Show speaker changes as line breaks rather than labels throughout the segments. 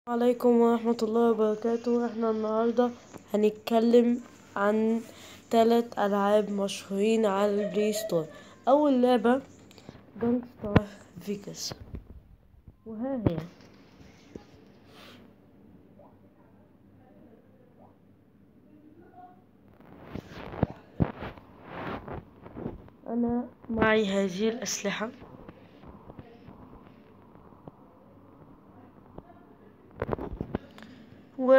عليكم ورحمة الله وبركاته احنا النهاردة هنتكلم عن ثلاث ألعاب مشهورين على البلاي ستور أول لعبة جانج ستار فيجاس وها هي أنا معي هذه الأسلحة و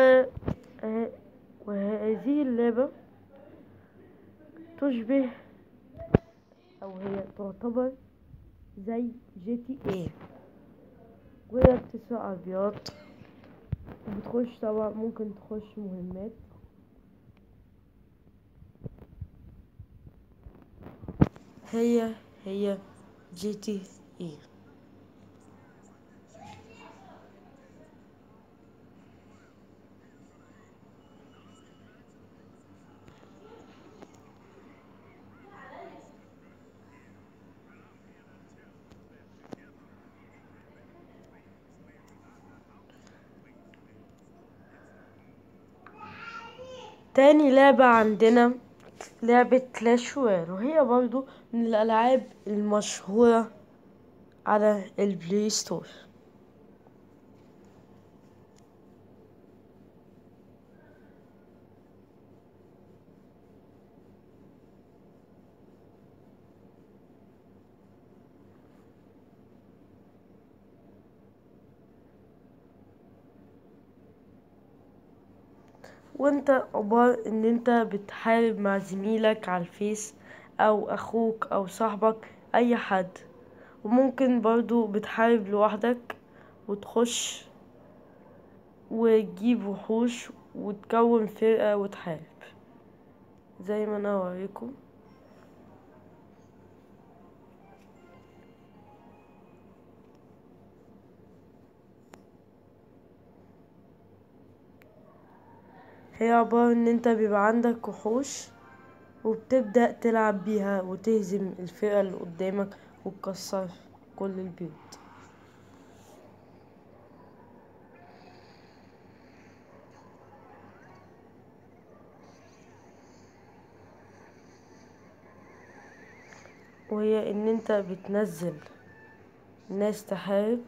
وهذه اللعبة تشبه أو هي تعتبر زي جي تي ايه وهي بتسرق عربيات وبتخش طبعا ممكن تخش مهمات هي هي جي تي ايه تاني لعبة عندنا لعبة كلاش رويال وهي برضو من الألعاب المشهورة على البلاي ستور وانت عبارة ان انت بتحارب مع زميلك على الفيس او اخوك او صاحبك اي حد وممكن برضو بتحارب لوحدك وتخش وتجيب وحوش وتكون فرقة وتحارب زي ما انا هوريكم هي عبارة ان انت بيبقى عندك وحوش وبتبدأ تلعب بيها وتهزم الفرقة اللي قدامك وتكسر كل البيوت وهي ان انت بتنزل ناس تحارب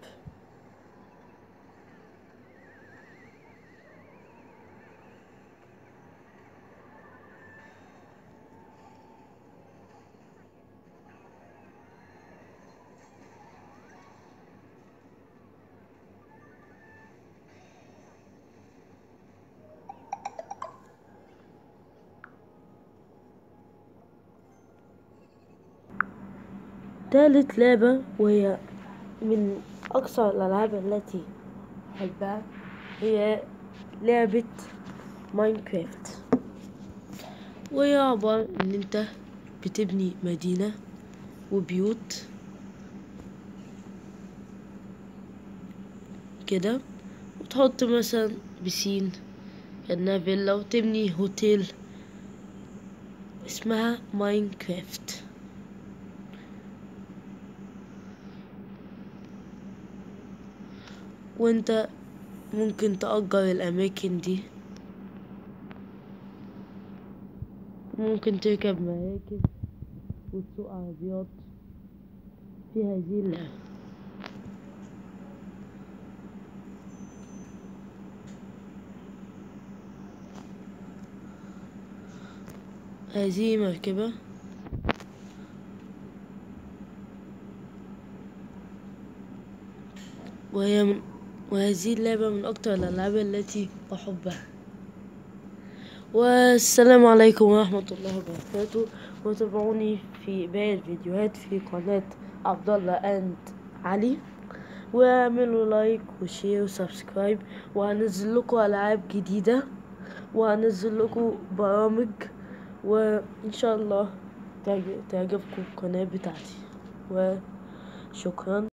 تالت لعبة وهي من أكثر الألعاب التي أحبها هي لعبة ماينكرافت وهي عبارة إن أنت بتبني مدينة وبيوت كده وتحط مثلا بسين كأنها فيلا وتبني هوتيل اسمها ماينكرافت وانت ممكن تأجر الأماكن دي ممكن تركب مراكب وتسوق عربيات في هذه اللعبة هذه مركبة وهي من وهذه اللعبة من أكتر الألعاب التي أحبها والسلام عليكم ورحمة الله وبركاته وتابعوني في باقي الفيديوهات في قناة عبد الله أند علي واعملوا لايك وشير وسبسكرايب وهنزل لكم ألعاب جديدة وهنزل لكم برامج وإن شاء الله تعجبكم القناة بتاعتي وشكرا